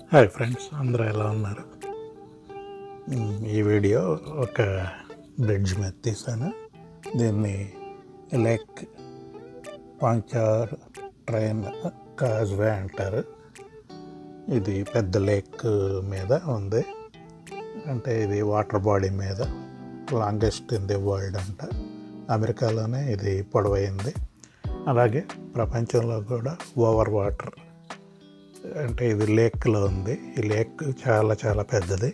hi friends అందరూ ఎలా ఉన్నారు మ్, ఈ వీడియో ఒక బ్రిడ్జ్ మీద తీసాను దీన్ని లేక్ పాంచార్ ట్రైన్ కాజ్వే అంటారు ఇది పెద్ద లేక్ మీద ఉంది అంటే ఇది వాటర్ బాడీ మీద లాంగెస్ట్ ఇన్ ది వరల్డ్ అంట అమెరికాలోనే ఇది పొడవైంది అలాగే ప్రపంచంలో కూడా ఓవర్ వాటర్ అంటే ఇది లేక్లో ఉంది ఈ లేక్ చాలా చాలా పెద్దది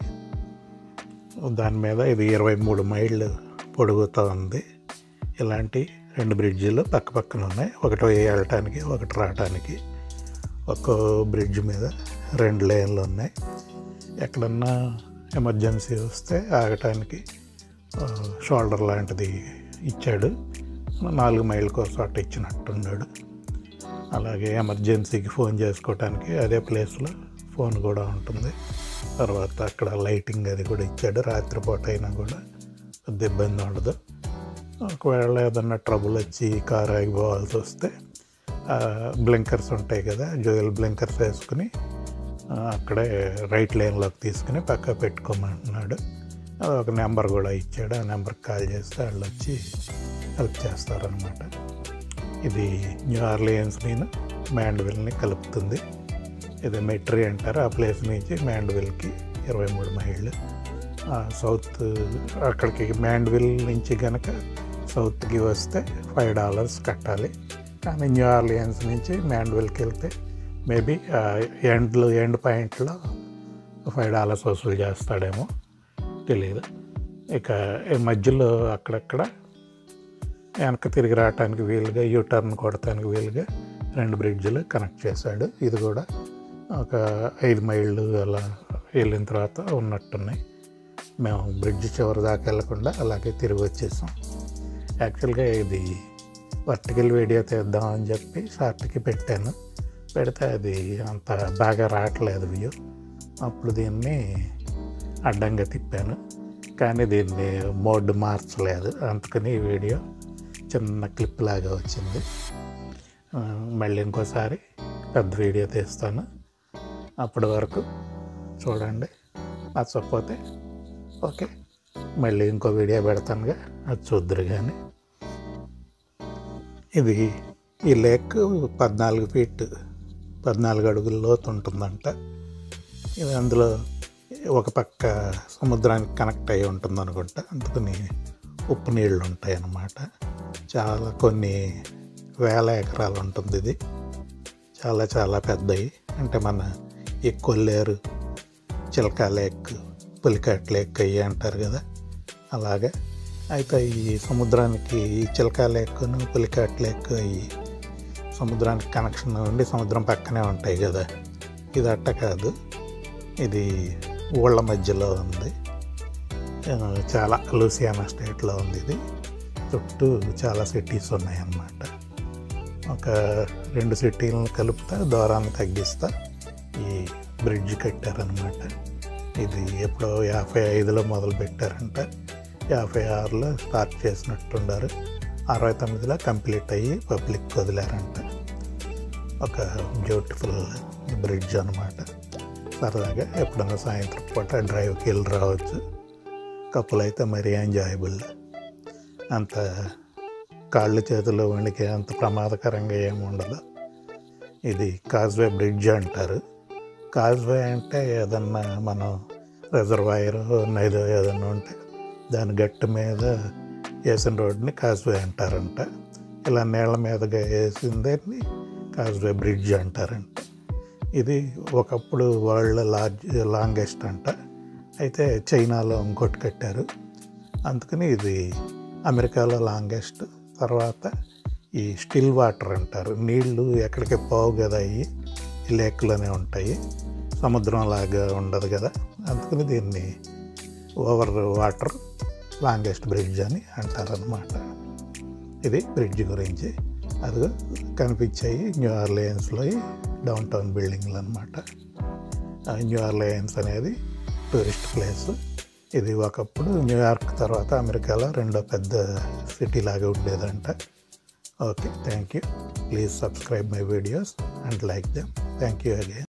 దాని మీద ఇది ఇరవై మూడు మైళ్ళు పొడుగుతూ ఉంది ఇలాంటి రెండు బ్రిడ్జిలు పక్క పక్కన ఉన్నాయి ఒకటి వెళ్ళటానికి ఒకటి రావటానికి ఒక్కో బ్రిడ్జ్ మీద రెండు లేన్లు ఉన్నాయి ఎక్కడన్నా ఎమర్జెన్సీ వస్తే ఆగటానికి ఆ, షోల్డర్ లాంటిది ఇచ్చాడు నాలుగు మైళ్ళ కోసం అట్ట ఇచ్చినట్టున్నాడు అలాగే ఎమర్జెన్సీకి ఫోన్ చేసుకోవడానికి అదే ప్లేస్లో ఫోన్ కూడా ఉంటుంది తర్వాత అక్కడ లైటింగ్ అది కూడా ఇచ్చాడు రాత్రిపూట అయినా కూడా పెద్ద ఇబ్బంది ఉండదు ఒకవేళ ఏదన్నా ట్రబుల్ వచ్చి కార్ ఆగిపోవాల్సి వస్తే బ్లింకర్స్ ఉంటాయి కదా జోయల్ బ్లింకర్స్ వేసుకుని ఆ, అక్కడే రైట్ లైన్లోకి తీసుకుని పక్క పెట్టుకోమంటున్నాడు అది ఒక నెంబర్ కూడా ఇచ్చాడు ఆ నెంబర్కి కాల్ చేస్తే వాళ్ళు వచ్చి హెల్ప్ చేస్తారనమాట ఇది న్యూ ఆర్లియన్స్ నేను మ్యాండ్విల్ని కలుపుతుంది ఇది మెట్రీ అంటారు ఆ ప్లేస్ నుంచి మ్యాండ్విల్కి ఇరవై మూడు మైళ్ళు ఆ సౌత్ అక్కడికి మ్యాండ్విల్ నుంచి కనుక సౌత్కి వస్తే ఫైవ్ డాలర్స్ కట్టాలి కానీ న్యూ ఆర్లియన్స్ నుంచి మ్యాండ్విల్కి వెళ్తే మేబీ ఎండ్లో ఎండ్ పాయింట్లో ఫైవ్ డాలర్స్ వసూలు చేస్తాడేమో తెలియదు ఇక ఈ మధ్యలో అక్కడక్కడ వెనక తిరిగి రావటానికి వీలుగా యూ టర్న్ కొడటానికి వీలుగా రెండు బ్రిడ్జ్లు కనెక్ట్ చేశాడు ఇది కూడా ఒక ఐదు మైళ్ళు అలా వెళ్ళిన తర్వాత ఉన్నట్టున్నాయి మేము బ్రిడ్జ్ చివరి దాకా వెళ్ళకుండా అలాగే తిరిగి వచ్చేసాం యాక్చువల్గా ఇది వర్టికల్ వీడియో తీద్దామని చెప్పి షార్ట్కి పెట్టాను పెడితే అది అంత బాగా రావట్లేదు వ్యూ అప్పుడు దీన్ని అడ్డంగా తిప్పాను కానీ దీన్ని మోడ్ మార్చలేదు అందుకని ఈ వీడియో చిన్న క్లిప్ లాగా వచ్చింది ఆ, మళ్ళీ ఇంకోసారి పెద్ద వీడియో తీస్తాను అప్పటి వరకు చూడండి నచ్చకపోతే ఓకే మళ్ళీ ఇంకో వీడియో పెడతానుగా అది చూద్దరు కానీ ఇది ఈ లేక్ పద్నాలుగు ఫీట్ పద్నాలుగు అడుగుల లోతు ఉంటుందంట ఇది అందులో ఒక పక్క సముద్రానికి కనెక్ట్ అయి ఉంటుంది అనుకుంటా అందుకని ఉప్పు నీళ్ళు ఉంటాయి అన్నమాట చాలా కొన్ని వేల ఎకరాలు ఉంటుంది ఇది చాలా చాలా పెద్దవి అంటే మన ఈ కొల్లేరు చిలక లేక్ పులికాట్ లేక్ అయ్యి అంటారు కదా అలాగే అయితే ఈ సముద్రానికి ఈ చిలక లేక్ను పులికాట్ లేక్ అయ్యి సముద్రానికి కనెక్షన్ ఉండి సముద్రం పక్కనే ఉంటాయి కదా ఇది అట్ట కాదు ఇది ఊళ్ళ మధ్యలో ఉంది ఆ, చాలా లూసియానా స్టేట్లో ఉంది ఇది చుట్టూ చాలా సిటీస్ ఉన్నాయన్నమాట ఒక రెండు సిటీలను కలుపుతా దూరాన్ని తగ్గిస్తా ఈ బ్రిడ్జ్ కట్టారనమాట ఇది ఎప్పుడో యాభై ఐదులో మొదలు పెట్టారంట యాభై ఆరులో స్టార్ట్ చేసినట్టున్నారు అరవై తొమ్మిదిలో కంప్లీట్ అయ్యి పబ్లిక్ వదిలారంట ఒక బ్యూటిఫుల్ బ్రిడ్జ్ అనమాట సరదాగా ఎప్పుడైనా సాయంత్రం పూట డ్రైవ్కి వెళ్ళి రావచ్చు కప్పులు అయితే మరీ ఎంజాయబుల్ అంత కాళ్ళు చేతులు వణికి అంత ప్రమాదకరంగా ఏమి ఉండదు ఇది కాజ్వే బ్రిడ్జ్ అంటారు కాజ్వే అంటే ఏదన్నా మనం రిజర్వాయర్ ఏదో ఏదన్నా ఉంటే దాని గట్టు మీద వేసిన రోడ్ని కాజ్వే అంటారంట ఇలా నీళ్ళ మీదగా వేసిందని కాజ్వే బ్రిడ్జ్ అంటారంట ఇది ఒకప్పుడు వరల్డ్ లార్జ్ లాంగెస్ట్ అంట అయితే చైనాలో ఇంకోటి కట్టారు అందుకని ఇది అమెరికాలో లాంగెస్ట్ తర్వాత ఈ స్టిల్ వాటర్ అంటారు నీళ్లు ఎక్కడికి పోవు కదా అవి ఈ లేక్లోనే ఉంటాయి సముద్రం లాగా ఉండదు కదా అందుకని దీన్ని ఓవర్ వాటర్ లాంగెస్ట్ బ్రిడ్జ్ అని అంటారనమాట ఇది బ్రిడ్జ్ గురించి అది కనిపించాయి న్యూ ఆర్లియన్స్లో డౌన్ టౌన్ బిల్డింగ్లు అనమాట న్యూ ఆర్లియన్స్ అనేది టూరిస్ట్ ప్లేస్ ఇది ఒకప్పుడు న్యూయార్క్ తర్వాత అమెరికాలో రెండో పెద్ద సిటీ లాగా ఉండేదంట okay thank you please subscribe my videos and like them thank you again